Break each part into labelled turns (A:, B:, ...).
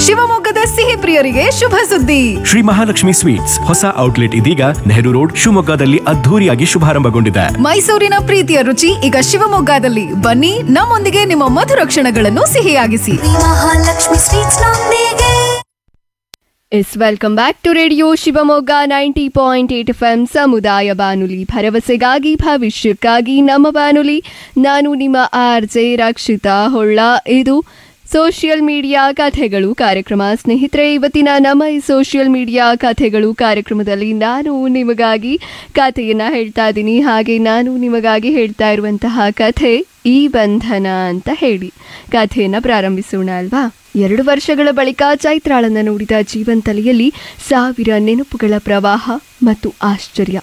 A: ಶಿವಮೊಗ್ಗದ ಸಿಹಿ ಪ್ರಿಯರಿಗೆ ಶುಭ ಸುದ್ದಿ
B: ಶ್ರೀ ಮಹಾಲಕ್ಷ್ಮಿ ಸ್ವೀಟ್ಸ್ ಹೊಸ ಔಟ್ಲೆಟ್ ಇದೀಗ ನೆಹರು ರೋಡ್ ಶಿವಮೊಗ್ಗದಲ್ಲಿ ಅದ್ಧೂರಿಯಾಗಿ ಶುಭಾರಂಭಗೊಂಡಿದೆ
A: ಮೈಸೂರಿನ ಪ್ರೀತಿಯ ರುಚಿ ಈಗ ಶಿವಮೊಗ್ಗದಲ್ಲಿ ಬನ್ನಿ ನಮ್ಮೊಂದಿಗೆ ನಿಮ್ಮ ಮಧುರ ಕ್ಷಣಗಳನ್ನು ಸಿಹಿಯಾಗಿಸಿ
C: ಮಹಾಲಕ್ಷ್ಮಿ ಸ್ವೀಟ್ಸ್ ನೊಂದಿಗೆ
D: yes welcome back to radio Shivamogga ninety point eight F M ಸಮುದಾಯ ಬಾನುಲಿ ಭರವಸೆಗಾಗಿ ಭವಿಷ್ಯಕ್ಕಾಗಿ ನಮ್ಮ ಬಾನುಲಿ ನಾನು ನಿಮ್ಮ ಆರ್ ಜೆ ರಕ್ಷಿತಾ ಹೊಳ್ಳ ಇದು ಸೋಷಿಯಲ್ ಮೀಡಿಯಾ ಕಥೆಗಳು ಕಾರ್ಯಕ್ರಮ ಸ್ನೇಹಿತರೆ ಇವತ್ತಿನ ನಮ್ಮ ಈ ಸೋಷಿಯಲ್ ಮೀಡಿಯಾ ಕಥೆಗಳು ಕಾರ್ಯಕ್ರಮದಲ್ಲಿ ನಾನು ನಿಮಗಾಗಿ ಕಥೆಯನ್ನು ಹೇಳ್ತಾ ಇದ್ದೀನಿ ಹಾಗೆ ನಾನು ನಿಮಗಾಗಿ ಹೇಳ್ತಾ ಇರುವಂತಹ ಕಥೆ ಈ ಬಂಧನ ಅಂತ ಹೇಳಿ ಕಥೆಯನ್ನು ಪ್ರಾರಂಭಿಸೋಣ ಅಲ್ವಾ ಎರಡು ವರ್ಷಗಳ ಬಳಿಕ ಚೈತ್ರಾಳನ್ನ ನೋಡಿದ ಜೀವನ್ ತಲೆಯಲ್ಲಿ ಸಾವಿರ ನೆನಪುಗಳ ಪ್ರವಾಹ ಮತ್ತು ಆಶ್ಚರ್ಯ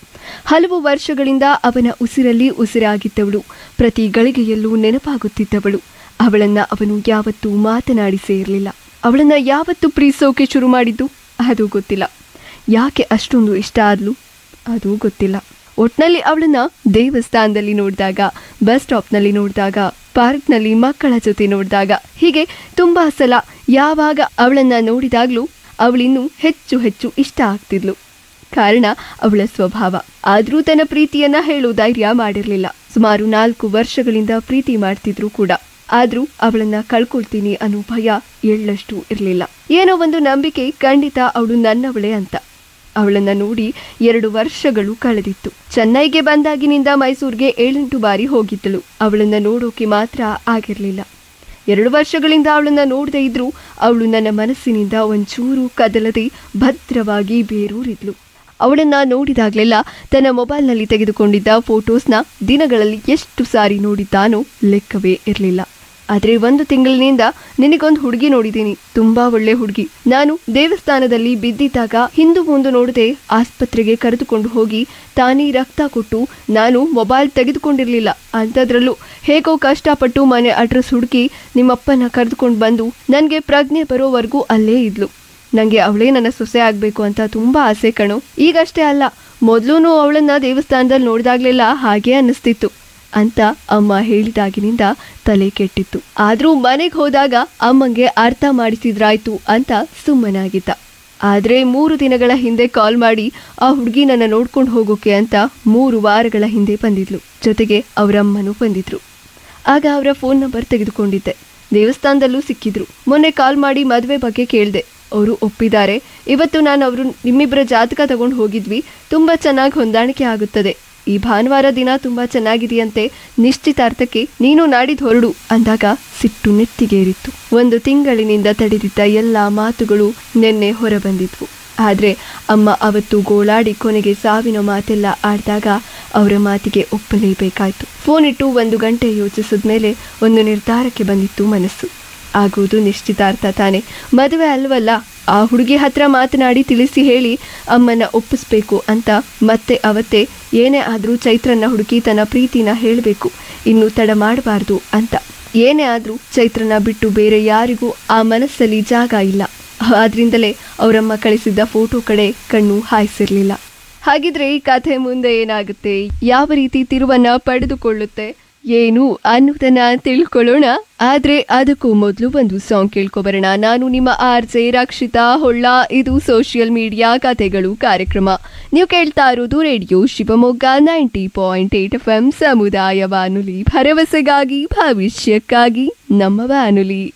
D: ಹಲವು ವರ್ಷಗಳಿಂದ ಅವನ ಉಸಿರಲ್ಲಿ ಉಸಿರಾಗಿದ್ದವಳು ಪ್ರತಿ ಗಳಿಗೆಯಲ್ಲೂ ನೆನಪಾಗುತ್ತಿದ್ದವಳು ಅವಳನ್ನ ಅವನು ಯಾವತ್ತೂ ಮಾತನಾಡಿಸೇ ಇರಲಿಲ್ಲ ಅವಳನ್ನ ಯಾವತ್ತೂ ಪ್ರೀಸೋಕೆ ಶುರು ಮಾಡಿದ್ದು ಅದು ಗೊತ್ತಿಲ್ಲ ಯಾಕೆ ಅಷ್ಟೊಂದು ಇಷ್ಟ ಆದ್ಲು ಅದು ಗೊತ್ತಿಲ್ಲ ಒಟ್ನಲ್ಲಿ ಅವಳನ್ನ ದೇವಸ್ಥಾನದಲ್ಲಿ ನೋಡಿದಾಗ ಬಸ್ ಸ್ಟಾಪ್ನಲ್ಲಿ ನೋಡಿದಾಗ ಪಾರ್ಕ್ನಲ್ಲಿ ಮಕ್ಕಳ ಜೊತೆ ನೋಡಿದಾಗ ಹೀಗೆ ತುಂಬಾ ಸಲ ಯಾವಾಗ ಅವಳನ್ನ ನೋಡಿದಾಗ್ಲೂ ಅವಳಿನ್ನೂ ಹೆಚ್ಚು ಹೆಚ್ಚು ಇಷ್ಟ ಆಗ್ತಿದ್ಲು ಕಾರಣ ಅವಳ ಸ್ವಭಾವ ಆದ್ರೂ ತನ್ನ ಪ್ರೀತಿಯನ್ನ ಹೇಳೋ ಧೈರ್ಯ ಮಾಡಿರ್ಲಿಲ್ಲ ಸುಮಾರು ನಾಲ್ಕು ವರ್ಷಗಳಿಂದ ಪ್ರೀತಿ ಮಾಡ್ತಿದ್ರು ಕೂಡ ಆದ್ರೂ ಅವಳನ್ನ ಕಳ್ಕೊಳ್ತೀನಿ ಅನ್ನೋ ಭಯ ಎಳ್ಳಷ್ಟು ಇರಲಿಲ್ಲ ಏನೋ ಒಂದು ನಂಬಿಕೆ ಖಂಡಿತ ಅವಳು ನನ್ನವಳೇ ಅಂತ ಅವಳನ್ನ ನೋಡಿ ಎರಡು ವರ್ಷಗಳು ಕಳೆದಿತ್ತು ಚೆನ್ನೈಗೆ ಬಂದಾಗಿನಿಂದ ಮೈಸೂರಿಗೆ ಏಳೆಂಟು ಬಾರಿ ಹೋಗಿದ್ದಳು ಅವಳನ್ನ ನೋಡೋಕೆ ಮಾತ್ರ ಆಗಿರ್ಲಿಲ್ಲ ಎರಡು ವರ್ಷಗಳಿಂದ ಅವಳನ್ನ ನೋಡದೇ ಇದ್ರೂ ಅವಳು ನನ್ನ ಮನಸ್ಸಿನಿಂದ ಒಂಚೂರು ಕದಲದೆ ಭದ್ರವಾಗಿ ಬೇರೂರಿದ್ಲು ಅವಳನ್ನ ನೋಡಿದಾಗಲೆಲ್ಲ ತನ್ನ ಮೊಬೈಲ್ನಲ್ಲಿ ತೆಗೆದುಕೊಂಡಿದ್ದ ಫೋಟೋಸ್ನ ದಿನಗಳಲ್ಲಿ ಎಷ್ಟು ಸಾರಿ ನೋಡಿದ್ದಾನೋ ಲೆಕ್ಕವೇ ಇರಲಿಲ್ಲ ಆದ್ರೆ ಒಂದು ತಿಂಗಳಿನಿಂದ ನಿನಗೊಂದು ಹುಡುಗಿ ನೋಡಿದ್ದೀನಿ ತುಂಬಾ ಒಳ್ಳೆ ಹುಡುಗಿ ನಾನು ದೇವಸ್ಥಾನದಲ್ಲಿ ಬಿದ್ದಿದ್ದಾಗ ಹಿಂದು ಮುಂದೆ ನೋಡದೆ ಆಸ್ಪತ್ರೆಗೆ ಕರೆದುಕೊಂಡು ಹೋಗಿ ತಾನೇ ರಕ್ತ ಕೊಟ್ಟು ನಾನು ಮೊಬೈಲ್ ತೆಗೆದುಕೊಂಡಿರ್ಲಿಲ್ಲ ಅಂಥದ್ರಲ್ಲೂ ಹೇಗೋ ಕಷ್ಟಪಟ್ಟು ಮನೆ ಅಡ್ರೆಸ್ ಹುಡುಕಿ ನಿಮ್ಮಪ್ಪನ ಕರೆದುಕೊಂಡು ಬಂದು ನನಗೆ ಪ್ರಜ್ಞೆ ಬರೋವರೆಗೂ ಅಲ್ಲೇ ಇದ್ಲು ನನಗೆ ಅವಳೇ ನನ್ನ ಸೊಸೆ ಆಗಬೇಕು ಅಂತ ತುಂಬಾ ಆಸೆ ಕಣು ಈಗಷ್ಟೇ ಅಲ್ಲ ಮೊದಲು ಅವಳನ್ನ ದೇವಸ್ಥಾನದಲ್ಲಿ ನೋಡಿದಾಗ್ಲೆಲ್ಲ ಹಾಗೆ ಅನ್ನಿಸ್ತಿತ್ತು ಅಂತ ಅಮ್ಮ ಹೇಳಿದಾಗಿನಿಂದ ತಲೆ ಕೆಟ್ಟಿತ್ತು ಆದ್ರೂ ಮನೆಗೆ ಹೋದಾಗ ಅಮ್ಮಂಗೆ ಅರ್ಥ ಮಾಡಿಸಿದ್ರಾಯ್ತು ಅಂತ ಸುಮ್ಮನಾಗಿದ್ದ ಆದ್ರೆ ಮೂರು ದಿನಗಳ ಹಿಂದೆ ಕಾಲ್ ಮಾಡಿ ಆ ಹುಡುಗಿ ನನ್ನ ನೋಡ್ಕೊಂಡು ಹೋಗೋಕೆ ಅಂತ ಮೂರು ವಾರಗಳ ಹಿಂದೆ ಬಂದಿದ್ಲು ಜೊತೆಗೆ ಅವರಮ್ಮನೂ ಬಂದಿದ್ರು ಆಗ ಅವರ ಫೋನ್ ನಂಬರ್ ತೆಗೆದುಕೊಂಡಿದ್ದೆ ದೇವಸ್ಥಾನದಲ್ಲೂ ಸಿಕ್ಕಿದ್ರು ಮೊನ್ನೆ ಕಾಲ್ ಮಾಡಿ ಮದುವೆ ಬಗ್ಗೆ ಕೇಳಿದೆ ಅವರು ಒಪ್ಪಿದ್ದಾರೆ ಇವತ್ತು ನಾನು ಅವರು ನಿಮ್ಮಿಬ್ಬರ ಜಾತಕ ತಗೊಂಡು ಹೋಗಿದ್ವಿ ತುಂಬ ಚೆನ್ನಾಗಿ ಹೊಂದಾಣಿಕೆ ಆಗುತ್ತದೆ ಈ ಭಾನುವಾರ ದಿನ ತುಂಬ ಚೆನ್ನಾಗಿದೆಯಂತೆ ನಿಶ್ಚಿತಾರ್ಥಕ್ಕೆ ನೀನು ನಾಡಿದ್ ಹೊರಡು ಅಂದಾಗ ಸಿಟ್ಟು ನೆತ್ತಿಗೇರಿತ್ತು ಒಂದು ತಿಂಗಳಿನಿಂದ ತಡೆದಿದ್ದ ಎಲ್ಲ ಮಾತುಗಳು ನಿನ್ನೆ ಹೊರಬಂದಿದ್ವು ಆದ್ರೆ ಅಮ್ಮ ಅವತ್ತು ಗೋಳಾಡಿ ಕೊನೆಗೆ ಸಾವಿನ ಮಾತೆಲ್ಲ ಆಡಿದಾಗ ಅವರ ಮಾತಿಗೆ ಒಪ್ಪಲೇಬೇಕಾಯ್ತು ಫೋನ್ ಇಟ್ಟು ಒಂದು ಗಂಟೆ ಯೋಚಿಸಿದ ಮೇಲೆ ಒಂದು ನಿರ್ಧಾರಕ್ಕೆ ಬಂದಿತ್ತು ಮನಸ್ಸು ಆಗುವುದು ನಿಶ್ಚಿತಾರ್ಥ ತಾನೆ ಮದುವೆ ಅಲ್ವಲ್ಲ ಆ ಹುಡುಗಿ ಹತ್ರ ಮಾತನಾಡಿ ತಿಳಿಸಿ ಹೇಳಿ ಅಮ್ಮನ ಒಪ್ಪಿಸ್ಬೇಕು ಅಂತ ಮತ್ತೆ ಅವತ್ತೇ ಏನೇ ಆದರೂ ಚೈತ್ರನ ಹುಡುಕಿ ತನ್ನ ಪ್ರೀತಿನ ಹೇಳಬೇಕು ಇನ್ನು ತಡ ಮಾಡಬಾರ್ದು ಅಂತ ಏನೇ ಆದರೂ ಚೈತ್ರನ ಬಿಟ್ಟು ಬೇರೆ ಯಾರಿಗೂ ಆ ಮನಸ್ಸಲ್ಲಿ ಜಾಗ ಇಲ್ಲ ಆದ್ರಿಂದಲೇ ಅವರಮ್ಮ ಕಳಿಸಿದ್ದ ಫೋಟೋ ಕಡೆ ಕಣ್ಣು ಹಾಯಿಸಿರ್ಲಿಲ್ಲ ಹಾಗಿದ್ರೆ ಈ ಕಥೆ ಮುಂದೆ ಏನಾಗುತ್ತೆ ಯಾವ ರೀತಿ ತಿರುವನ್ನ ಪಡೆದುಕೊಳ್ಳುತ್ತೆ ಏನು ಅನ್ನೋದನ್ನ ತಿಳ್ಕೊಳ್ಳೋಣ ಆದ್ರೆ ಅದಕ್ಕೂ ಮೊದಲು ಒಂದು ಸಾಂಗ್ ಕೇಳ್ಕೊಬರೋಣ ನಾನು ನಿಮ್ಮ ಆರ್ ಜೆ ರಕ್ಷಿತಾ ಹೊಳ್ಳ ಇದು ಸೋಷಿಯಲ್ ಮೀಡಿಯಾ ಕಥೆಗಳು ಕಾರ್ಯಕ್ರಮ ನೀವು ಕೇಳ್ತಾ ಇರೋದು radio Shivamogga ninety point eight F M ಸಮುದಾಯ ಬಾನುಲಿ ಭರವಸೆಗಾಗಿ ಭವಿಷ್ಯಕ್ಕಾಗಿ ನಮ್ಮ ಬಾನುಲಿ